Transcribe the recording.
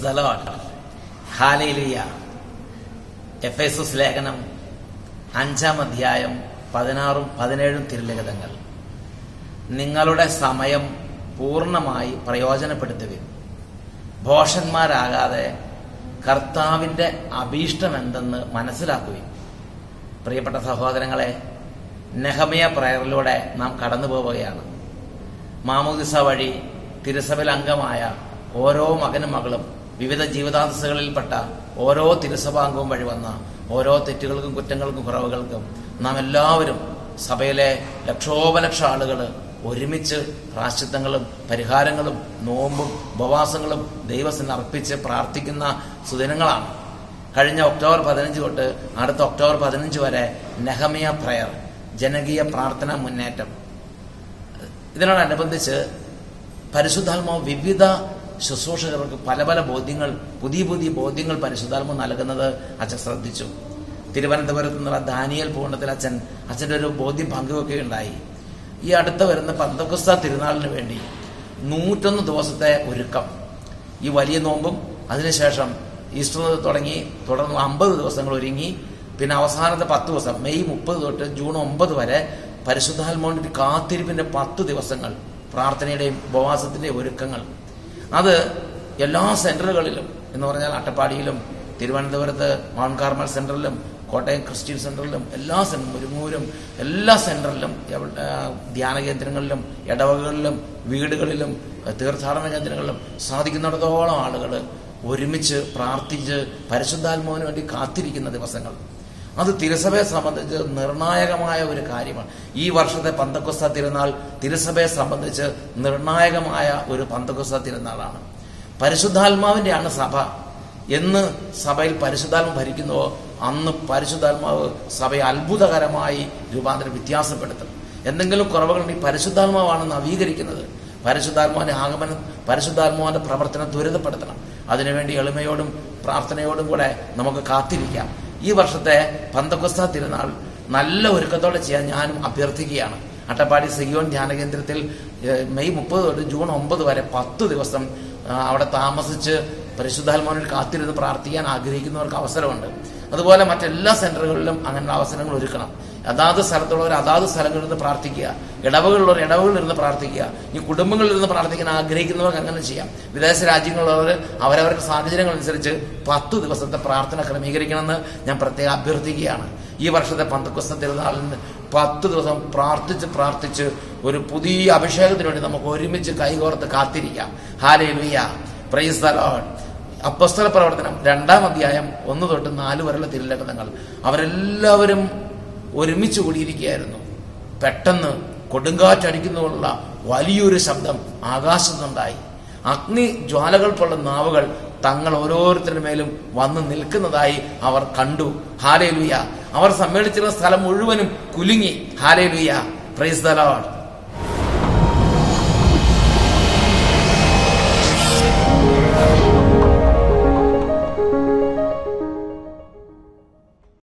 the lord ഹാലയിലിയ F S ലേഖനം അഞ്ചാം അധ്യായം പതിനാറും പതിനേഴും തിരുലിഖിതങ്ങൾ നിങ്ങളുടെ സമയം പൂർണ്ണമായി പ്രയോജനപ്പെടുത്തുവിൻ ഭോഷന്മാരാകാതെ കർത്താവിന്റെ അഭീഷ്ടം എന്തെന്ന് മനസ്സിലാക്കുവിൻ പ്രിയപ്പെട്ട സഹോദരങ്ങളെ നെഹമിയ പ്രയറിലൂടെ നാം കടന്നു പോവുകയാണ് മാമോദിസ വഴി തിരുസഭയിൽ അംഗമായ ഓരോ മകനും മകളും വിവിധ ജീവിതാംശങ്ങളിൽപ്പെട്ട ഓരോ തിരുസഭാംഗവും വഴി വന്ന ഓരോ തെറ്റുകൾക്കും കുറ്റങ്ങൾക്കും കുറവുകൾക്കും നാം എല്ലാവരും സഭയിലെ ലക്ഷോപലക്ഷ ആളുകൾ ഒരുമിച്ച് പ്രാശ്ചിത്തങ്ങളും പരിഹാരങ്ങളും നോമ്പും ഉപവാസങ്ങളും ദൈവത്തിന് അർപ്പിച്ച് പ്രാർത്ഥിക്കുന്ന സുദിനങ്ങളാണ് കഴിഞ്ഞ ഒക്ടോബർ പതിനഞ്ച് തൊട്ട് അടുത്ത ഒക്ടോബർ പതിനഞ്ച് വരെ നെഹമിയ പ്രയർ ജനകീയ പ്രാർത്ഥന മുന്നേറ്റം ഇതിനോടനുബന്ധിച്ച് പരിശുദ്ധാത്മാവ് വിവിധ ശുശ്രൂഷകർക്ക് പല പല ബോധ്യങ്ങൾ പുതിയ പുതിയ ബോധ്യങ്ങൾ പരിശുദ്ധാത്മാവ് നൽകുന്നത് അച്ഛൻ ശ്രദ്ധിച്ചു തിരുവനന്തപുരത്ത് നിന്നുള്ള ദാനിയൽ പൂർണ്ണത്തിൽ അച്ഛൻ അച്ഛൻ്റെ ഒരു ബോധ്യം പങ്കുവെക്കുകയുണ്ടായി ഈ അടുത്ത വരുന്ന പന്തക്കുസ്ത തിരുനാളിന് വേണ്ടി നൂറ്റൊന്ന് ദിവസത്തെ ഒരുക്കം ഈ വലിയ നോമ്പും അതിനുശേഷം ഈസ്റ്റർ തുടങ്ങി തുടർന്ന് അമ്പത് ദിവസങ്ങൾ ഒരുങ്ങി പിന്നെ അവസാനത്തെ പത്ത് ദിവസം മെയ് മുപ്പത് തൊട്ട് ജൂൺ ഒമ്പത് വരെ പരിശുദ്ധാത്മാവിന്റെ കാത്തിരിപ്പിന്റെ പത്ത് ദിവസങ്ങൾ പ്രാർത്ഥനയുടെയും ഉപവാസത്തിന്റെയും ഒരുക്കങ്ങൾ അത് എല്ലാ സെന്ററുകളിലും എന്ന് പറഞ്ഞാൽ അട്ടപ്പാടിയിലും തിരുവനന്തപുരത്ത് മൗണ്ട് കാർമൽ സെന്ററിലും കോട്ടയം ക്രിസ്ത്യൻ സെന്ററിലും എല്ലാ സെന്ററും ഒരുങ്ങൂരും എല്ലാ സെന്ററിലും എവിടെ- ആ, ധ്യാന കേന്ദ്രങ്ങളിലും ഇടവകളിലും വീടുകളിലും തീർത്ഥാടന കേന്ദ്രങ്ങളിലും സാധിക്കുന്നിടത്തോളം ആളുകൾ ഒരുമിച്ച് പ്രാർത്ഥിച്ച് പരിശുദ്ധാത്മാവിന് വേണ്ടി കാത്തിരിക്കുന്ന ദിവസങ്ങൾ അത് തിരുസഭയെ സംബന്ധിച്ച് നിർണായകമായ ഒരു കാര്യമാണ് ഈ വർഷത്തെ പന്തക്കുസ്ത തിരുനാൾ തിരുസഭയെ സംബന്ധിച്ച് നിർണായകമായ ഒരു പന്തക്കുസ്ത തിരുനാളാണ് പരിശുദ്ധാത്മാവിന്റെയാണ് സഭ എന്ന് സഭയിൽ പരിശുദ്ധാത്മ ഭരിക്കുന്നുവോ അന്ന് പരിശുദ്ധാത്മാവ് സഭയെ അത്ഭുതകരമായി രൂപാന്തരം വ്യത്യാസപ്പെടുത്തും എന്തെങ്കിലും കുറവുകളുണ്ടെങ്കിൽ പരിശുദ്ധാത്മാവാണ് നവീകരിക്കുന്നത് പരിശുദ്ധാത്മാവിന്റെ ആഗമനം പരിശുദ്ധാത്മാവിന്റെ പ്രവർത്തനം ത്വരിതപ്പെടുത്തണം അതിനുവേണ്ടി എളിമയോടും പ്രാർത്ഥനയോടും കൂടെ നമുക്ക് കാത്തിരിക്കാം ഈ വർഷത്തെ പന്തക്കൊസ്ത തിരുനാൾ നല്ല ഒരുക്കത്തോടെ ചെയ്യാൻ ഞാനും അഭ്യർത്ഥിക്കുകയാണ് അട്ടപ്പാടി സിയോൺ ധ്യാന കേന്ദ്രത്തിൽ ഏഹ്, മെയ് മുപ്പത് തൊട്ട് ജൂൺ ഒമ്പത് വരെ പത്ത് ദിവസം ആ, അവിടെ താമസിച്ച് പരിശുദ്ധാത്മാവിൽ കാത്തിരുന്ന് പ്രാർത്ഥിക്കാൻ ആഗ്രഹിക്കുന്നവർക്ക് അവസരമുണ്ട് അതുപോലെ മറ്റെല്ലാ സെന്ററുകളിലും അങ്ങനെയുള്ള അവസരങ്ങൾ ഒരുക്കണം അതാത് സ്ഥലത്തുള്ളവർ അതാത് സ്ഥലങ്ങളിൽ നിന്ന് പ്രാർത്ഥിക്കുക ഇടവകളിലുള്ളവർ ഇടവകളിൽ ഇരുന്ന് പ്രാർത്ഥിക്കുക ഈ കുടുംബങ്ങളിൽ നിന്ന് പ്രാർത്ഥിക്കാൻ ആഗ്രഹിക്കുന്നവർക്ക് അങ്ങനെ ചെയ്യാം വിദേശ രാജ്യങ്ങളിലുള്ളവർ അവരവരുടെ സാഹചര്യങ്ങൾ അനുസരിച്ച് പത്ത് ദിവസത്തെ പ്രാർത്ഥന ക്രമീകരിക്കണമെന്ന് ഞാൻ പ്രത്യേകം അഭ്യർത്ഥിക്കുകയാണ് ഈ വർഷത്തെ പന്തക്കുസ്ത തിരുനാളിന് പത്ത് ദിവസം പ്രാർത്ഥിച്ച് പ്രാർത്ഥിച്ച് ഒരു പുതിയ അഭിഷേകത്തിന് വേണ്ടി നമുക്ക് ഒരുമിച്ച് കൈകോർത്ത് കാത്തിരിക്കാം ഹാലേ ലുയ്യ പ്രൈസ് ദ ലോർഡ് അപ്പസ്തല പ്രവർത്തനം രണ്ടാം അധ്യായം ഒന്ന് തൊട്ട് നാല് വരെയുള്ള തിരുലഗ്നങ്ങൾ അവരെല്ലാവരും ഒരുമിച്ച് കൂടിയിരിക്കുകയായിരുന്നു പെട്ടെന്ന് കൊടുങ്കാറ്റടിക്കുന്നതിനുള്ള വലിയൊരു ശബ്ദം ആകാശത്തുനിന്നുണ്ടായി അഗ്നി ജ്വാലകൾ പോലുള്ള നാവുകൾ തങ്ങൾ ഓരോരുത്തരുടെ മേലും വന്ന് നിൽക്കുന്നതായി അവർ കണ്ടു ഹാലേലുയ അവർ സമ്മേളിച്ചിരുന്ന സ്ഥലം മുഴുവനും കുലുങ്ങി ഹാലേലുയ പ്രൈസ് ദ ലോർഡ്